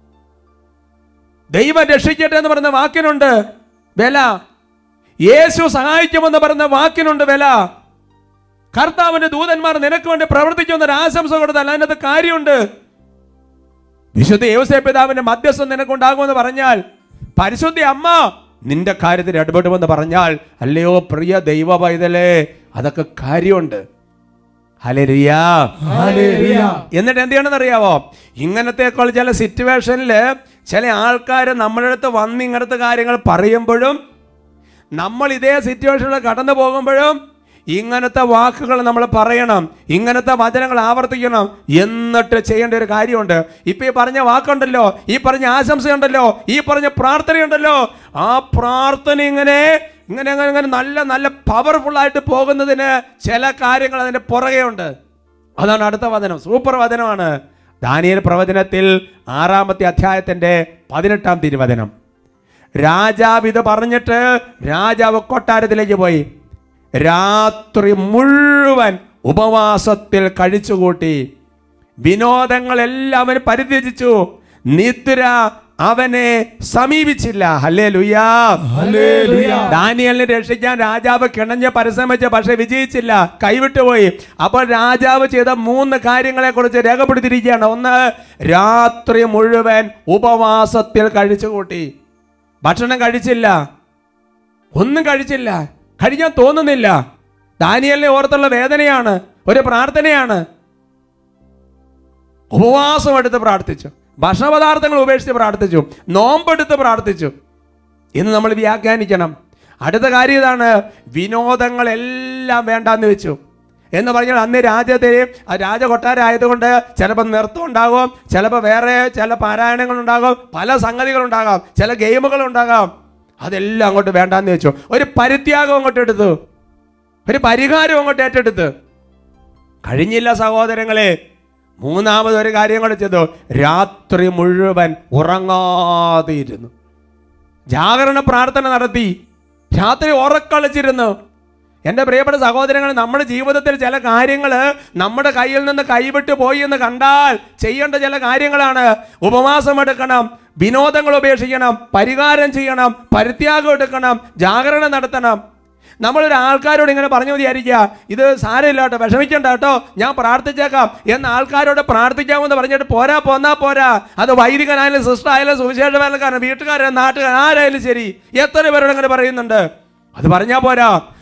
ദൈവം രക്ഷിക്കട്ടെ എന്ന് പറയുന്ന വാക്കിനുണ്ട് വില യേശു സഹായിക്കുമെന്ന് പറയുന്ന വാക്കിനുണ്ട് വില കർത്താവിന്റെ ദൂതന്മാർ നിനക്ക് വേണ്ടി പ്രവർത്തിക്കുന്ന ഒരു ആശംസ കൊടുത്താൽ അതിനകത്ത് കാര്യമുണ്ട് വിശുദ്ധ യോസേ പിതാവിന്റെ മധ്യസ്ഥം നിനക്കുണ്ടാകുമെന്ന് പറഞ്ഞാൽ പരിശുദ്ധ അമ്മ നിന്റെ കാര്യത്തിൽ ഇടപെടുമെന്ന് പറഞ്ഞാൽ അല്ലയോ പ്രിയ ദൈവ പൈതലേ അതൊക്കെ കാര്യമുണ്ട് ഹല്ലേലൂയ ഹല്ലേലൂയ. എന്നിട്ട് എന്ത് ചെയ്യണമെന്ന് അറിയാവോ ഇങ്ങനത്തെക്കാൾ ചില സിറ്റുവേഷനിൽ ചില ആൾക്കാർ നമ്മുടെ അടുത്ത് വന്ന് ഇങ്ങനത്തെ കാര്യങ്ങൾ പറയുമ്പോഴും നമ്മൾ ഇതേ സിറ്റുവേഷനിൽ കടന്നു പോകുമ്പോഴും ഇങ്ങനത്തെ വാക്കുകൾ നമ്മൾ പറയണം ഇങ്ങനത്തെ വചനങ്ങൾ ആവർത്തിക്കണം എന്നിട്ട് ചെയ്യേണ്ട ഒരു കാര്യമുണ്ട് ഇപ്പൊ ഈ പറഞ്ഞ വാക്കുണ്ടല്ലോ ഈ പറഞ്ഞ ആശംസയുണ്ടല്ലോ ഈ പറഞ്ഞ പ്രാർത്ഥനയുണ്ടല്ലോ ആ പ്രാർത്ഥന ഇങ്ങനെ ഇങ്ങനെ അങ്ങനെ ഇങ്ങനെ നല്ല നല്ല പവർഫുൾ ആയിട്ട് പോകുന്നതിന് ചില കാര്യങ്ങൾ അതിന്റെ പുറകെ ഉണ്ട് അതാണ് അടുത്ത വചനം സൂപ്പർ വചനമാണ് ദാനിയൽ പ്രവചനത്തിൽ ആറാമത്തെ അധ്യായത്തിന്റെ പതിനെട്ടാം തിരുവചനം രാജാവ് ഇത് പറഞ്ഞിട്ട് രാജാവ് കൊട്ടാരത്തിലേക്ക് പോയി രാത്രി മുഴുവൻ ഉപവാസത്തിൽ കഴിച്ചുകൂട്ടി വിനോദങ്ങളെല്ലാം അവന് പരിത്യജിച്ചു നിദ്ര അവനെ സമീപിച്ചില്ല ഹല്ലേ ലുയാ ഹല്ലേലൂയ. ദാനിയലിനെ രക്ഷിക്കാൻ രാജാവ് കിണഞ്ഞ് പരിശ്രമിച്ച് പക്ഷെ വിജയിച്ചില്ല കൈവിട്ടുപോയി അപ്പോൾ രാജാവ് ചെയ്ത മൂന്ന് കാര്യങ്ങളെ കുറിച്ച് രേഖപ്പെടുത്തിയിരിക്കുകയാണ് ഒന്ന് രാത്രി മുഴുവൻ ഉപവാസത്തിൽ കഴിച്ചുകൂട്ടി ഭക്ഷണം കഴിച്ചില്ല ഒന്നും കഴിച്ചില്ല കഴിക്കാൻ തോന്നുന്നില്ല ദാനിയലിനെ ഓർത്തുള്ള വേദനയാണ് ഒരു പ്രാർത്ഥനയാണ് ഉപവാസം എടുത്ത് പ്രാർത്ഥിച്ചു ഭക്ഷണപദാർത്ഥങ്ങൾ ഉപേക്ഷിച്ച് പ്രാർത്ഥിച്ചു നോമ്പെടുത്ത് പ്രാർത്ഥിച്ചു എന്ന് നമ്മൾ വ്യാഖ്യാനിക്കണം അടുത്ത കാര്യം ഇതാണ് വിനോദങ്ങളെല്ലാം വേണ്ടാന്ന് വെച്ചു എന്ന് പറഞ്ഞാൽ അന്ന് രാജ്യത്തെ ആ രാജകൊട്ടാരമായതുകൊണ്ട് ചിലപ്പോൾ നൃത്തം ഉണ്ടാകും ചിലപ്പോൾ വേറെ ചില പാരായണങ്ങൾ ഉണ്ടാകും പല സംഗതികളുണ്ടാകാം ചില ഗെയിമുകൾ ഉണ്ടാകാം അതെല്ലാം അങ്ങോട്ട് വേണ്ടാന്ന് വെച്ചു ഒരു പരിത്യാഗം അങ്ങോട്ട് എടുത്തു ഒരു പരിഹാരം അങ്ങോട്ട് ഏറ്റെടുത്ത് കഴിഞ്ഞില്ല സഹോദരങ്ങളെ മൂന്നാമത് ഒരു കാര്യം കൂടെ ചെയ്തു രാത്രി മുഴുവൻ ഉറങ്ങാതെ ഇരുന്നു ജാഗരണ പ്രാർത്ഥന നടത്തി രാത്രി ഉറക്കളിച്ചിരുന്നു എൻ്റെ പ്രിയപ്പെട്ട സഹോദരങ്ങൾ നമ്മുടെ ജീവിതത്തിൽ ചില കാര്യങ്ങൾ നമ്മുടെ കയ്യിൽ നിന്ന് കൈവിട്ട് പോയി എന്ന് കണ്ടാൽ ചെയ്യേണ്ട ചില കാര്യങ്ങളാണ് ഉപവാസം എടുക്കണം വിനോദങ്ങൾ ഉപേക്ഷിക്കണം പരിഹാരം ചെയ്യണം പരിത്യാഗം എടുക്കണം ജാഗരണം നടത്തണം നമ്മളൊരു ആൾക്കാരോട് ഇങ്ങനെ പറഞ്ഞു വിചാരിക്കുക ഇത് സാരമില്ല കേട്ടോ വിഷമിക്കണ്ട കേട്ടോ ഞാൻ പ്രാർത്ഥിച്ചേക്കാം എന്ന ആൾക്കാരോട് പ്രാർത്ഥിക്കാമെന്ന് പറഞ്ഞിട്ട് പോരാ പോന്നാ പോരാ അത് വൈദികനായാലും സിസ്റ്റർ ആയാലും സുവിശേഷ വേലക്കാരൻ വീട്ടുകാരൻ നാട്ടുകാരൻ ആരായാലും ശരി എത്ര പേരോട് അങ്ങനെ പറയുന്നുണ്ട് അത് പറഞ്ഞാ പോരാ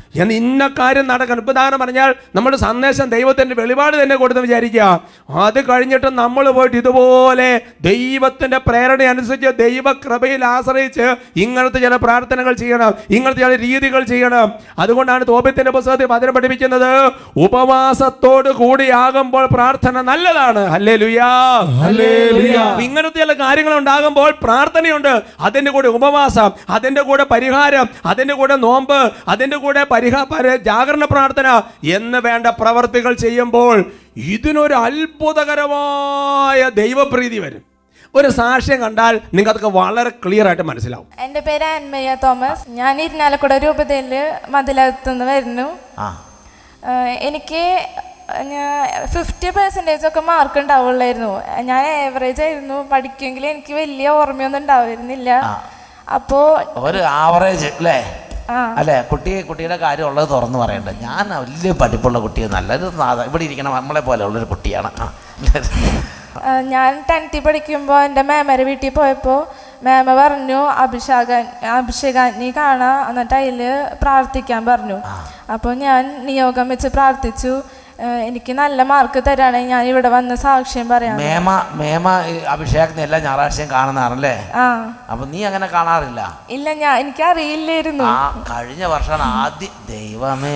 എന്ന് ഇന്ന കാര്യം നടക്കണം ഇപ്പം ഉദാഹരണം പറഞ്ഞാൽ നമ്മുടെ സന്ദേശം ദൈവത്തിൻ്റെ വെളിപാട് തന്നെ കൊടുത്തെന്ന് വിചാരിക്കുക അത് കഴിഞ്ഞിട്ട് നമ്മൾ പോയിട്ട് ഇതുപോലെ ദൈവത്തിൻ്റെ പ്രേരണ അനുസരിച്ച് ദൈവകൃപയിൽ ആശ്രയിച്ച് ഇങ്ങനത്തെ ചില പ്രാർത്ഥനകൾ ചെയ്യണം ഇങ്ങനത്തെ ചില രീതികൾ ചെയ്യണം അതുകൊണ്ടാണ് തോപത്തിന്റെ പുസ്തകത്തിൽ വചനം പഠിപ്പിക്കുന്നത് ഉപവാസത്തോട് കൂടിയാകുമ്പോൾ പ്രാർത്ഥന നല്ലതാണ് ഹല്ലേ ലുയാ ഹല്ലേലൂയ. ഇങ്ങനത്തെ ചില കാര്യങ്ങൾ ഉണ്ടാകുമ്പോൾ പ്രാർത്ഥനയുണ്ട് അതിൻ്റെ കൂടെ ഉപവാസം അതിൻ്റെ കൂടെ പരിഹാരം അതിൻ്റെ കൂടെ നോമ്പ് അതിൻ്റെ കൂടെ പരിഹാ പരി- ജാഗരണ പ്രാർത്ഥന എന്ന് വേണ്ട പ്രവർത്തികൾ ചെയ്യുമ്പോൾ ഇതിനൊരു അത്ഭുതകരമായ ദൈവപ്രീതി വരും ഒരു സാക്ഷ്യം കണ്ടാൽ നിങ്ങൾക്കൊക്കെ വളരെ ക്ലിയർ ആയിട്ട് മനസ്സിലാവും എൻ്റെ പേര് ആൻമയ്യ തോമസ് ഞാൻ ഇരിനാലക്കുട രൂപതയിൽ മതിലകത്തുനിന്ന് വരുന്നു ആ ആഹ് എനിക്ക് ഫിഫ്റ്റി പെർസെൻറ്റേജ് ഒക്കെ മാർക്ക് ഉണ്ടാവുള്ളായിരുന്നു ഞാൻ ആവറേജ് ആയിരുന്നു പഠിക്കുമെങ്കിൽ എനിക്ക് വലിയ ഓർമ്മയൊന്നും ഉണ്ടാവുന്നില്ല അപ്പോൾ ഒരു ആവറേജ് അല്ലേ ആ അല്ലേ കുട്ടി കുട്ടിയുടെ കാര്യം ഉള്ളത് തുറന്ന് പറയണ്ട ഞാൻ വലിയ പഠിപ്പുള്ള കുട്ടിയൊന്നല്ല ഇത് സാധാ ഇവിടെ ഇരിക്കണം നമ്മളെ പോലെ ഉള്ളൊരു കുട്ടിയാണ് ആ ആഹ് ഞാൻ ടെൻത്തിൽ പഠിക്കുമ്പോൾ എൻ്റെ മേമയുടെ വീട്ടിൽ പോയപ്പോൾ മേമ പറഞ്ഞു അഭിഷേക അഭിഷേകാഗ്നി കാണാം എന്നിട്ട് അതിൽ പ്രാർത്ഥിക്കാൻ പറഞ്ഞു അപ്പോൾ ഞാൻ നിയോഗം വെച്ച് പ്രാർത്ഥിച്ചു ആഹ് എനിക്ക് നല്ല മാർക്ക് തരാണെങ്കിൽ ഞാൻ ഇവിടെ വന്ന് സാക്ഷ്യം പറയാം മേമ മേമ ഈ അഭിഷേകത്തിന് എല്ലാ ഞായറാഴ്ചയും കാണുന്നതാണല്ലേ ആ അപ്പൊ നീ അങ്ങനെ കാണാറില്ല ഇല്ല ഞാൻ എനിക്കറിയില്ലായിരുന്നു ആ കഴിഞ്ഞ വർഷമാണ് ആദ്യം ദൈവമേ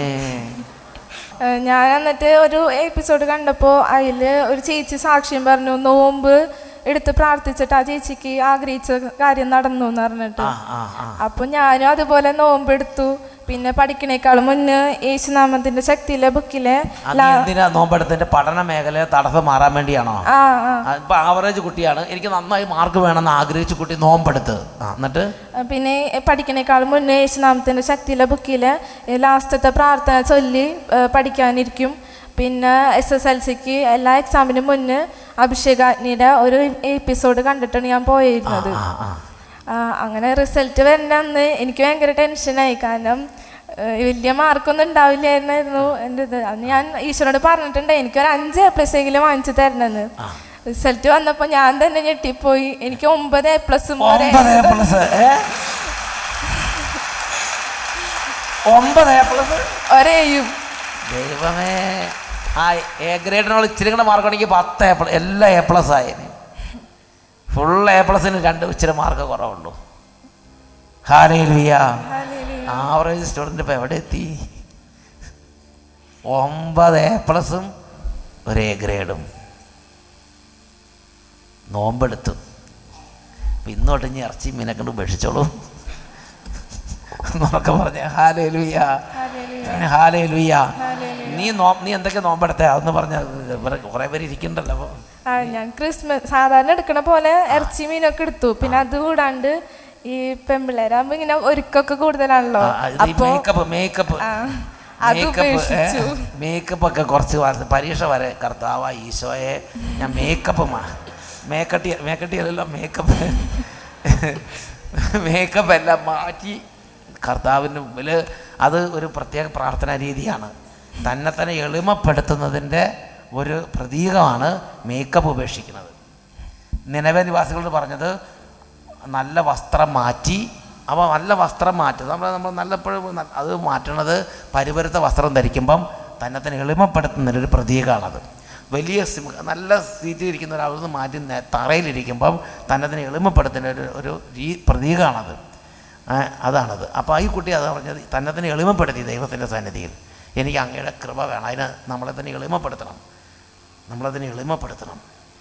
ഏഹ് ഞാൻ എന്നിട്ട് ഒരു എപ്പിസോഡ് കണ്ടപ്പോൾ അതിൽ ഒരു ചേച്ചി സാക്ഷ്യം പറഞ്ഞു നോമ്പ് എടുത്ത് പ്രാർത്ഥിച്ചിട്ട് ആ ചേച്ചിക്ക് ആഗ്രഹിച്ച കാര്യം നടന്നു എന്ന് പറഞ്ഞിട്ട് ആ ആ ആ അപ്പോൾ ഞാനും അതുപോലെ നോമ്പ് എടുത്തു പിന്നെ പഠിക്കണേക്കാളും മുന്നേ യേശുനാമത്തിന്റെ ശക്തിയിലെ ബുക്കിലെ ആ, നീ എന്തിനാ നോമ്പെടുത്തതിന്റെ പഠന മേഖല തടസ്സം മാറാൻ വേണ്ടിയാണോ ആ ആ ആ, ഇപ്പൊ ആവറേജ് കുട്ടിയാണ് എനിക്ക് നന്നായി മാർക്ക് വേണമെന്ന് ആഗ്രഹിച്ച് കുട്ടി നോമ്പെടുത്ത് ആ എന്നിട്ട് പിന്നെ പഠിക്കണേക്കാളും മുന്നേ യേശുനാമത്തിന്റെ ശക്തിയിലെ ബുക്കിലെ ലാസ്റ്റത്തെ പ്രാർത്ഥന ചൊല്ലി ഏഹ് പഠിക്കാനിരിക്കും പിന്നെ എസ് എസ് എൽ സിക്ക് എല്ലാ എക്സാമിനും മുന്നേ അഭിഷേകാഗ്നിയുടെ ഒരു എപ്പിസോഡ് കണ്ടിട്ടാണ് ഞാൻ പോയിരുന്നത് ആ ആ ആ, അങ്ങനെ റിസൾട്ട് വരുന്ന അന്ന് എനിക്ക് ഭയങ്കര ടെൻഷനായി കാരണം ഏഹ്, വലിയ മാർക്കൊന്നും ഉണ്ടാവില്ലായിരുന്നു എൻ്റെ ഇത് അന്ന് ഞാൻ ഈശ്വരോട് പറഞ്ഞിട്ടുണ്ട് എനിക്കൊരു അഞ്ച് എ പ്ലസ് എങ്കിലും വാങ്ങിച്ചു തരണമെന്ന് റിസൾട്ട് വന്നപ്പോൾ ഞാൻ തന്നെ ഞെട്ടിപ്പോയി എനിക്ക് ഒമ്പത് എ പ്ലസും ഒമ്പത് എ പ്ലസ് ഒമ്പത് എ പ്ലസ് ഒരേയും ദൈവമേ ആ എ ഗ്രേഡിനുള്ള ഇച്ചിരി കൂടെ മാർക്ക് ഉണ്ടെങ്കിൽ പത്ത് എ പ്ലസ് എല്ലാ എ പ്ലസ് ആയേനെ ഫുൾ എ പ്ലസിന് രണ്ട് ഇച്ചിരി മാർക്ക് കുറവുള്ളൂ ഹാലേ ലുയ ആവറേജ് സ്റ്റുഡൻ്റ് ഇപ്പം എവിടെ എത്തി ഒമ്പത് എ പ്ലസും ഒരു എ ഗ്രേഡും നോമ്പെടുത്തു അപ്പം ഇന്നോട്ട് ഇനി ഇറച്ചി മീനെ കൊണ്ട് ഉപേക്ഷിച്ചോളൂ എന്നൊക്കെ പറഞ്ഞ ഹാലേ ലുയ്യ ഹാലേ ലുയ്യ നീ നോ നീ എന്തൊക്കെ നോമ്പെടുത്തേ അതെന്ന് പറഞ്ഞ കുറേ പേര് ഇരിക്കണ്ടല്ലോ അപ്പോൾ ആ ഞാൻ ക്രിസ്മസ് സാധാരണ എടുക്കണ പോലെ ഇറച്ചി മീനൊക്കെ എടുത്തു പിന്നെ അത് കൂടാണ്ട് ഈ പെമ്പിള്ളേരാകുമ്പോ ഇങ്ങനെ ഒരുക്കൊക്കെ കൂടുതലാണല്ലോ അപ്പൊ മേക്കപ്പ് മേക്കപ്പ് ആ, അത് ഉപേക്ഷിച്ചു. മേക്കപ്പ് ഒക്കെ കുറച്ച് വര- പരീക്ഷ വരെ കർത്താവ ഈശോയെ ഞാൻ മേക്കപ്പ് മേക്കട്ടി മേക്കട്ടിയല്ലല്ലോ മേക്കപ്പ് മേക്കപ്പ് എല്ലാം മാറ്റി കർത്താവിൻ്റെ മുമ്പിൽ അത് ഒരു പ്രത്യേക പ്രാർത്ഥനാ രീതിയാണ് തന്നെ തന്നെ എളിമപ്പെടുത്തുന്നതിൻ്റെ ഒരു പ്രതീകമാണ് മേക്കപ്പ് ഉപേക്ഷിക്കുന്നത് നിലവെ നിവാസികളോട് പറഞ്ഞത് നല്ല വസ്ത്രം മാറ്റി അപ്പോൾ നല്ല വസ്ത്രം മാറ്റും നമ്മൾ നമ്മൾ നല്ലപ്പോഴും ന- അത് മാറ്റണത് പരിപരുത്ത വസ്ത്രം ധരിക്കുമ്പം തന്നെ തന്നെ എളിമപ്പെടുത്തുന്നൊരു പ്രതീകമാണത് വലിയ സിംഹ നല്ല സീറ്റിൽ ഇരിക്കുന്ന ഒരാൾ നിന്ന് മാറ്റി നേ- തറയിലിരിക്കുമ്പം തന്നെ തന്നെ എളിമപ്പെടുത്തുന്ന ഒരു ഒരു രീ പ്രതീകമാണത് ആ, അതാണത് അപ്പോൾ ഈ കുട്ടി അത് പറഞ്ഞത് തന്നെ തന്നെ എളിമപ്പെടുത്തി ദൈവത്തിൻ്റെ സന്നിധിയിൽ എനിക്ക് അങ്ങയുടെ കൃപ വേണം അതിന് നമ്മളെ തന്നെ എളിമപ്പെടുത്തണം നമ്മളെ തന്നെ എളിമപ്പെടുത്തണം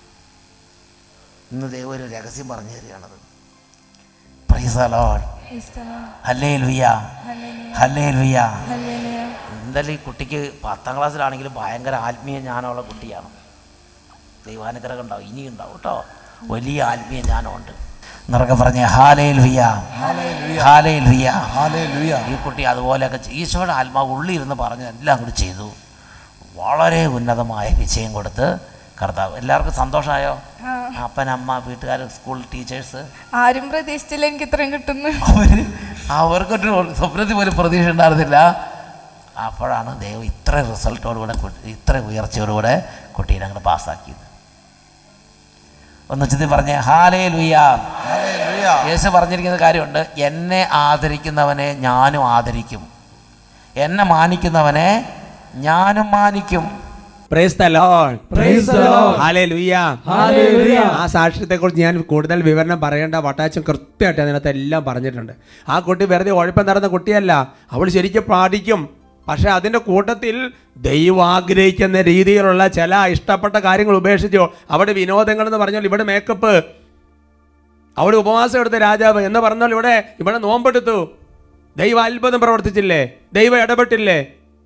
ഇന്ന് ദൈവം ഒരു രഹസ്യം പറഞ്ഞു തരികയാണത് പ്രൈസ് ലോഡ് ഹല്ലേ ലുയ്യ ഹല്ലേ ലുയ്യ എന്തായാലും ഈ കുട്ടിക്ക് പത്താം ക്ലാസ്സിലാണെങ്കിലും ഭയങ്കര ആത്മീയ ജ്ഞാനമുള്ള കുട്ടിയാണ് ദൈവാനുഗ്രഹം ഉണ്ടാവും ഇനി ഉണ്ടാവും കേട്ടോ വലിയ ആത്മീയ ജ്ഞാനമുണ്ട് എന്നൊക്കെ പറഞ്ഞ ഹാലേ ലുയ്യ ഹാലേ ലുയ്യ ഹല്ലേലൂയ ഈ കുട്ടി അതുപോലെയൊക്കെ ചെയ്- ഈശോയുടെ ആത്മാവ് ഉള്ളിരുന്ന് പറഞ്ഞ് എല്ലാം കൂടി ചെയ്തു വളരെ ഉന്നതമായ വിജയം കൊടുത്ത് കർത്താവ് എല്ലാവർക്കും സന്തോഷമായോ അപ്പൻ അമ്മ വീട്ടുകാർ സ്കൂൾ ടീച്ചേഴ്സ് ആരും പ്രതീക്ഷിച്ചില്ല എനിക്ക് ഇത്രയും കിട്ടുന്നു അവർ അവർക്കൊരു സ്വപ്നത്തിൽ പോലും പ്രതീക്ഷ ഉണ്ടായിരുന്നില്ല അപ്പോഴാണ് ദൈവം ഇത്ര റിസൾട്ടോടുകൂടെ കു- ഇത്ര ഉയർച്ചയോടുകൂടെ കുട്ടീനെ അങ്ങോട്ട് പാസ്സാക്കിയത് ഒന്ന് ചെത്തി പറഞ്ഞേ ഹാലേ ലുയ്യ ഹല്ലേലൂയ യേശു പറഞ്ഞിരിക്കുന്ന കാര്യമുണ്ട് എന്നെ ആദരിക്കുന്നവനെ ഞാനും ആദരിക്കും എന്നെ മാനിക്കുന്നവനെ ഞാനും മാനിക്കും Praise the Lord. Praise the Lord. Hallelujah. Hallelujah. ആ സാക്ഷ്യത്തെക്കുറിച്ച് ഞാൻ കൂടുതൽ വിവരണം പറയേണ്ട വട്ടാച്ചൻ കൃത്യമായിട്ട് അതിനകത്ത് എല്ലാം പറഞ്ഞിട്ടുണ്ട് ആ കുട്ടി വെറുതെ ഉഴപ്പം നടന്ന കുട്ടിയല്ല അവൾ ശരിക്കും പാടിക്കും പക്ഷെ അതിൻ്റെ കൂട്ടത്തിൽ ദൈവം ആഗ്രഹിക്കുന്ന രീതിയിലുള്ള ചില ഇഷ്ടപ്പെട്ട കാര്യങ്ങൾ ഉപേക്ഷിച്ചു അവിടെ വിനോദങ്ങൾ എന്ന് പറഞ്ഞാൽ ഇവിടെ മേക്കപ്പ് അവിടെ ഉപവാസം എടുത്ത രാജാവ് എന്ന് പറഞ്ഞാൽ ഇവിടെ ഇവിടെ നോമ്പെടുത്തു ദൈവ അത്ഭുതം പ്രവർത്തിച്ചില്ലേ ദൈവം ഇടപെട്ടില്ലേ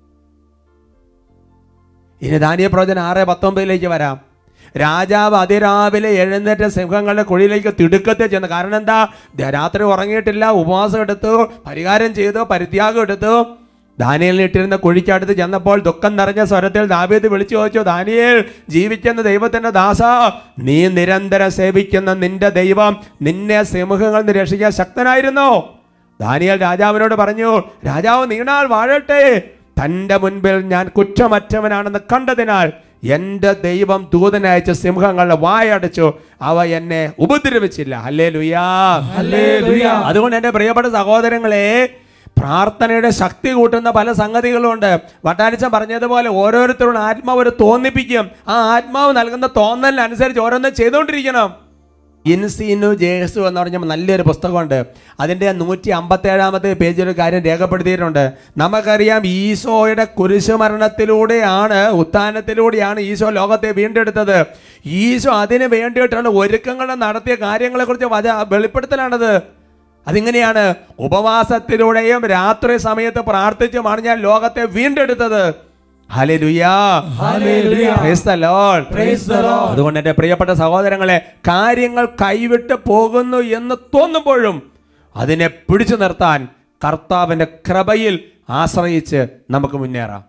ഇനി ദാനിയ പ്രവചനം ആറ് പത്തൊമ്പതിലേക്ക് വരാം രാജാവ് അതിരാവിലെ എഴുന്നേറ്റ സിംഹങ്ങളുടെ കുഴിയിലേക്ക് തിടുക്കത്തെ ചെന്ന് കാരണം എന്താ ദ- രാത്രി ഉറങ്ങിയിട്ടില്ല ഉപവാസം എടുത്തു പരിഹാരം ചെയ്തു പരിത്യാഗം എടുത്തു ദാനിയലിൽ ഇട്ടിരുന്ന കുഴിക്കടുത്ത് ചെന്നപ്പോൾ ദുഃഖം നിറഞ്ഞ സ്വരത്തിൽ ദാവീദ് വിളിച്ചു ചോദിച്ചു ദാനിയേൽ ജീവിക്കുന്ന ദൈവത്തിന്റെ ദാസ നീ നിരന്തരം സേവിക്കുന്ന നിന്റെ ദൈവം നിന്നെ സിംഹങ്ങളിൽ നിന്ന് രക്ഷിക്കാൻ ശക്തനായിരുന്നോ ദാനിയൽ രാജാവിനോട് പറഞ്ഞു രാജാവ് നീണാൾ വാഴട്ടെ തൻ്റെ മുൻപിൽ ഞാൻ കുറ്റമറ്റവനാണെന്ന് കണ്ടതിനാൽ എൻ്റെ ദൈവം ദൂതനയച്ച സിംഹങ്ങളുടെ വായടച്ചു അവ എന്നെ ഉപദ്രവിച്ചില്ല ഹല്ലേ ലുയാ ഹല്ലേലൂയ. അതുകൊണ്ട് എൻ്റെ പ്രിയപ്പെട്ട സഹോദരങ്ങളെ പ്രാർത്ഥനയുടെ ശക്തി കൂട്ടുന്ന പല സംഗതികളുണ്ട് വട്ടാലിച്ചൻ പറഞ്ഞതുപോലെ ഓരോരുത്തരോടും ആത്മാവ് ഒരു തോന്നിപ്പിക്കും ആ ആത്മാവ് നൽകുന്ന തോന്നലിനനുസരിച്ച് ഓരോന്നും ചെയ്തുകൊണ്ടിരിക്കണം ഇൻസീനു ജേസു എന്ന് പറഞ്ഞ നല്ലൊരു പുസ്തകമുണ്ട് അതിൻ്റെ നൂറ്റി അമ്പത്തേഴാമത്തെ പേജിൽ ഒരു കാര്യം രേഖപ്പെടുത്തിയിട്ടുണ്ട് നമുക്കറിയാം ഈശോയുടെ കുരിശുമരണത്തിലൂടെയാണ് ഉത്ഥാനത്തിലൂടെയാണ് ഈശോ ലോകത്തെ വീണ്ടെടുത്തത് ഈശോ അതിന് വേണ്ടിയിട്ടുള്ള ഒരുക്കങ്ങൾ നടത്തിയ കാര്യങ്ങളെക്കുറിച്ച് വച വെളിപ്പെടുത്തലാണത് അതിങ്ങനെയാണ് ഉപവാസത്തിലൂടെയും രാത്രി സമയത്ത് പ്രാർത്ഥിച്ചുമാണ് ഞാൻ ലോകത്തെ വീണ്ടെടുത്തത് hallelujah. Hallelujah. Praise the Lord. Praise the Lord. അതുകൊണ്ട് എൻ്റെ പ്രിയപ്പെട്ട സഹോദരങ്ങളെ കാര്യങ്ങൾ കൈവിട്ട് പോകുന്നു എന്ന് തോന്നുമ്പോഴും അതിനെ പിടിച്ചു നിർത്താൻ കർത്താവിൻ്റെ കൃപയിൽ ആശ്രയിച്ച് നമുക്ക് മുന്നേറാം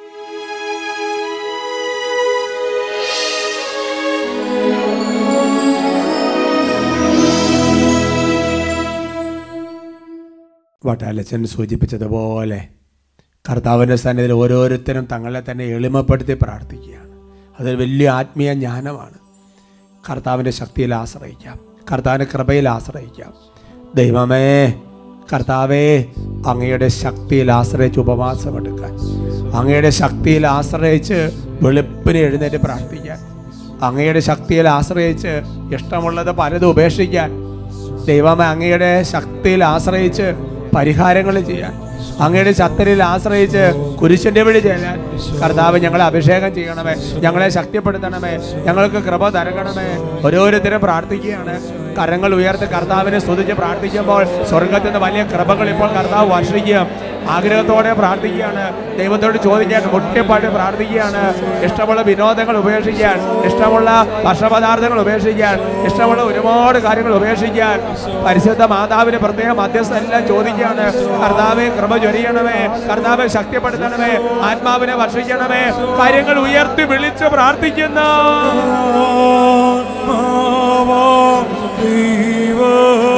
വട്ടാലച്ചൻ സൂചിപ്പിച്ചതുപോലെ കർത്താവിൻ്റെ സന്നിധിയിൽ ഓരോരുത്തരും തങ്ങളെ തന്നെ എളിമപ്പെടുത്തി പ്രാർത്ഥിക്കുകയാണ് അതൊരു വലിയ ആത്മീയ ജ്ഞാനമാണ് കർത്താവിൻ്റെ ശക്തിയിൽ ആശ്രയിക്കാം കർത്താവിൻ്റെ കൃപയിൽ ആശ്രയിക്കാം ദൈവമേ കർത്താവേ അങ്ങയുടെ ശക്തിയിൽ ആശ്രയിച്ച് ഉപവാസം എടുക്കാൻ അങ്ങയുടെ ശക്തിയിൽ ആശ്രയിച്ച് വെളുപ്പിന് എഴുന്നേറ്റ് പ്രാർത്ഥിക്കാൻ അങ്ങയുടെ ശക്തിയിൽ ആശ്രയിച്ച് ഇഷ്ടമുള്ളത് പലതും ഉപേക്ഷിക്കാൻ ദൈവമേ അങ്ങയുടെ ശക്തിയിൽ ആശ്രയിച്ച് പരിഹാരങ്ങൾ ചെയ്യാൻ അങ്ങയുടെ ശക്തിയിൽ ആശ്രയിച്ച് കുരിശിന്റെ വഴി ചെയ്യാൻ കർത്താവ് ഞങ്ങളെ അഭിഷേകം ചെയ്യണമേ ഞങ്ങളെ ശക്തിപ്പെടുത്തണമേ ഞങ്ങൾക്ക് കൃപ തരകണമേ ഓരോരുത്തരും പ്രാർത്ഥിക്കുകയാണ് കരങ്ങൾ ഉയർത്തി കർത്താവിനെ സ്തുതിച്ച് പ്രാർത്ഥിക്കുമ്പോൾ സ്വർഗത്തിൽ നിന്ന് വലിയ കൃപകൾ ഇപ്പോൾ കർത്താവ് വർഷിക്കുക ആഗ്രഹത്തോടെ പ്രാർത്ഥിക്കുകയാണ് ദൈവത്തോട് ചോദിക്കാൻ മുട്ടിപ്പാട്ട് പ്രാർത്ഥിക്കുകയാണ് ഇഷ്ടമുള്ള വിനോദങ്ങൾ ഉപേക്ഷിക്കാൻ ഇഷ്ടമുള്ള ഭക്ഷണപദാർത്ഥങ്ങൾ ഉപേക്ഷിക്കാൻ ഇഷ്ടമുള്ള ഒരുപാട് കാര്യങ്ങൾ ഉപേക്ഷിക്കാൻ പരിശുദ്ധ മാതാവിന് പ്രത്യേക മധ്യസ്ഥ എല്ലാം ചോദിക്കുകയാണ് കർത്താവെ കൃപ ചൊരിയണമേ കർത്താവെ ശക്തിപ്പെടുത്തണമേ ആത്മാവിനെ വർഷിക്കണമേ കാര്യങ്ങൾ ഉയർത്തി വിളിച്ച് പ്രാർത്ഥിക്കുന്ന ആത്മാവാം ദൈവമേ